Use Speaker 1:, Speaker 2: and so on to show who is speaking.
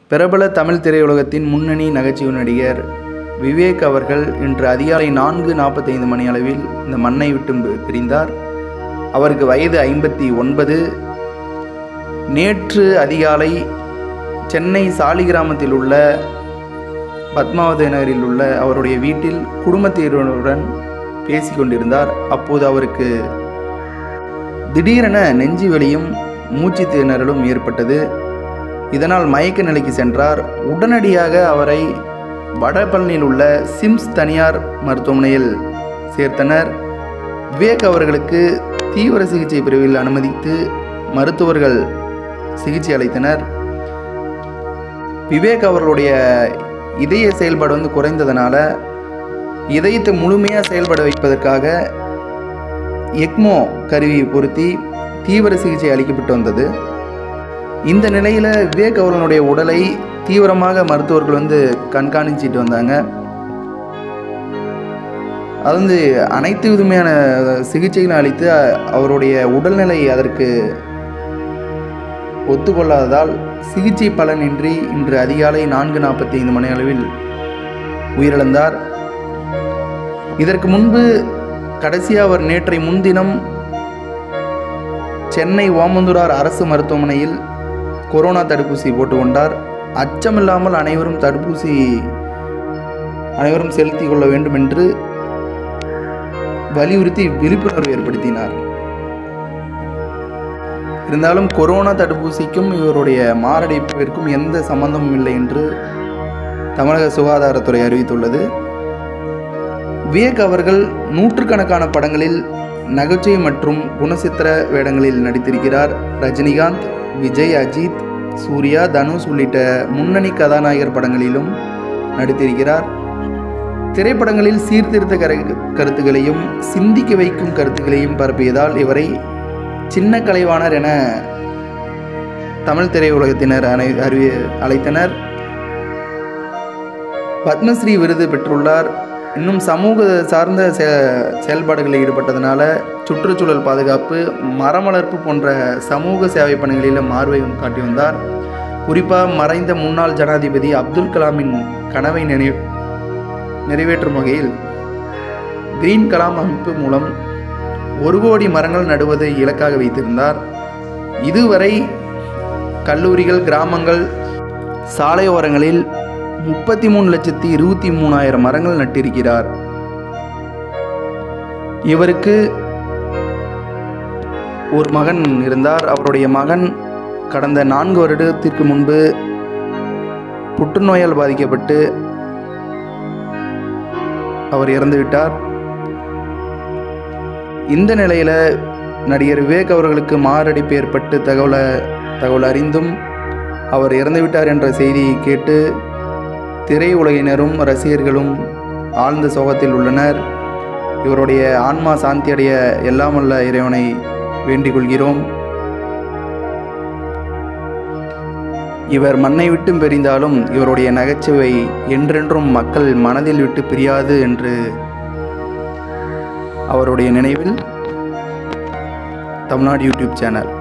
Speaker 1: பிரபல தமிழ் திரையுலகத்தின் முன்னணி நகைச்சுவை நடிகர் விவேக் அவர்கள் இன்று அதிகாலை நான்கு நாற்பத்தைந்து மணி அளவில் இந்த மண்ணை விட்டு பி- பிரிந்தார் அவருக்கு வயது ஐம்பத்தி ஒன்பது நேற்று அதிகாலை சென்னை சாலிகிராமத்தில் உள்ள பத்மாவதி நகரில் உள்ள அவருடைய வீட்டில் குடும்பத்தினருடன் பேசிக் கொண்டிருந்தார் அப்போது அவருக்கு திடீரென நெஞ்சு வலியும் மூச்சு திணறலும் ஏற்பட்டது இதனால் மயக்க நிலைக்கு சென்றார் உடனடியாக அவரை வடபழனியில் உள்ள சிம்ஸ் தனியார் மருத்துவமனையில் சேர்த்தனர் விவேக் அவர்களுக்கு தீவிர சிகிச்சை பிரிவில் அனுமதித்து மருத்துவர்கள் சிகிச்சை அளித்தனர் விவேக் அவர்களுடைய இதய செயல்பாடு வந்து குறைந்ததுனால இதயத்தை முழுமையாக செயல்பட வைப்பதற்காக எக்மோ கருவியை பொருத்தி தீவிர சிகிச்சை அளிக்கப்பட்டு வந்தது இந்த நிலையில் விவேக் அவர்களுடைய உடலை தீவிரமாக மருத்துவர்கள் வந்து கண்காணிச்சிட்டு வந்தாங்க அது வந்து அனைத்து விதமான சிகிச்சைகளும் அளித்து அ- அவருடைய உடல்நிலை அதற்கு ஒத்துக்கொள்ளாததால் சிகிச்சை பலனின்றி இன்று அதிகாலை நான்கு நாற்பத்தி ஐந்து மணி அளவில் உயிரிழந்தார் இதற்கு முன்பு கடைசியாக அவர் நேற்றை முன்தினம் சென்னை ஓமந்தூரார் அரசு மருத்துவமனையில் கொரோனா தடுப்பூசி போட்டுக்கொண்டார் அச்சமில்லாமல் அனைவரும் தடுப்பூசி அனைவரும் செலுத்திக் கொள்ள வேண்டும் என்று வலியுறுத்தி விழிப்புணர்வு ஏற்படுத்தினார் இருந்தாலும் கொரோனா தடுப்பூசிக்கும் இவருடைய மாரடைப்பிற்கும் எந்த சம்பந்தமும் இல்லை என்று தமிழக சுகாதாரத்துறை அறிவித்துள்ளது விவேக் அவர்கள் நூற்றுக்கணக்கான படங்களில் நகைச்சுவை மற்றும் குணசித்திர வேடங்களில் நடித்திருக்கிறார் ரஜினிகாந்த் விஜய் அஜித் சூர்யா தனுஷ் உள்ளிட்ட முன்னணி கதாநாயகர் படங்களிலும் நடித்திருக்கிறார் திரைப்படங்களில் சீர்திருத்த கரு கருத்துகளையும் சிந்திக்க வைக்கும் கருத்துக்களையும் பரப்பியதால் இவரை சின்ன கலைவாணர் என தமிழ் திரையுலகத்தினர் அனை அறிவி அழைத்தனர் பத்மஸ்ரீ விருது பெற்றுள்ளார் இன்னும் சமூக சார்ந்த செ- செயல்பாடுகளில் ஈடுபட்டதனால சுற்றுச்சூழல் பாதுகாப்பு மரம் வளர்ப்பு போன்ற சமூக சேவை பணிகளிலும் ஆர்வம் காட்டி வந்தார் குறிப்பாக மறைந்த முன்னாள் ஜனாதிபதி அப்துல் கலாமின் கனவை நினை நிறைவேற்றும் வகையில் கிரீன் கலாம் அமைப்பு மூலம் ஒரு கோடி மரங்கள் நடுவதை இலக்காக வைத்திருந்தார் இதுவரை கல்லூரிகள் கிராமங்கள் சாலையோரங்களில் முப்பத்தி மூணு லட்சத்தி இருபத்தி மூணாயிரம் மரங்கள் நட்டிருக்கிறார் இவருக்கு ஒரு மகன் இருந்தார் அவருடைய மகன் கடந்த நான்கு வருடத்திற்கு முன்பு புற்றுநோயால் பாதிக்கப்பட்டு அவர் இறந்துவிட்டார் இந்த நிலையில் நடிகர் விவேக் அவர்களுக்கு மாரடைப்பு ஏற்பட்டு தகவலை தகவல் அறிந்தும் அவர் இறந்துவிட்டார் என்ற செய்தியை கேட்டு திரையுலகினரும் ரசிகர்களும் ஆழ்ந்த சோகத்தில் உள்ளனர் இவருடைய ஆன்மா சாந்தியடைய எல்லாமல்ல இறைவனை வேண்டிக் கொள்கிறோம் இவர் மண்ணை விட்டும் பிரிந்தாலும் இவருடைய நகைச்சுவை என்றென்றும் மக்கள் மனதில் விட்டு பிரியாது என்று அவருடைய நினைவில் தமிழ்நாடு யூடியூப் சேனல்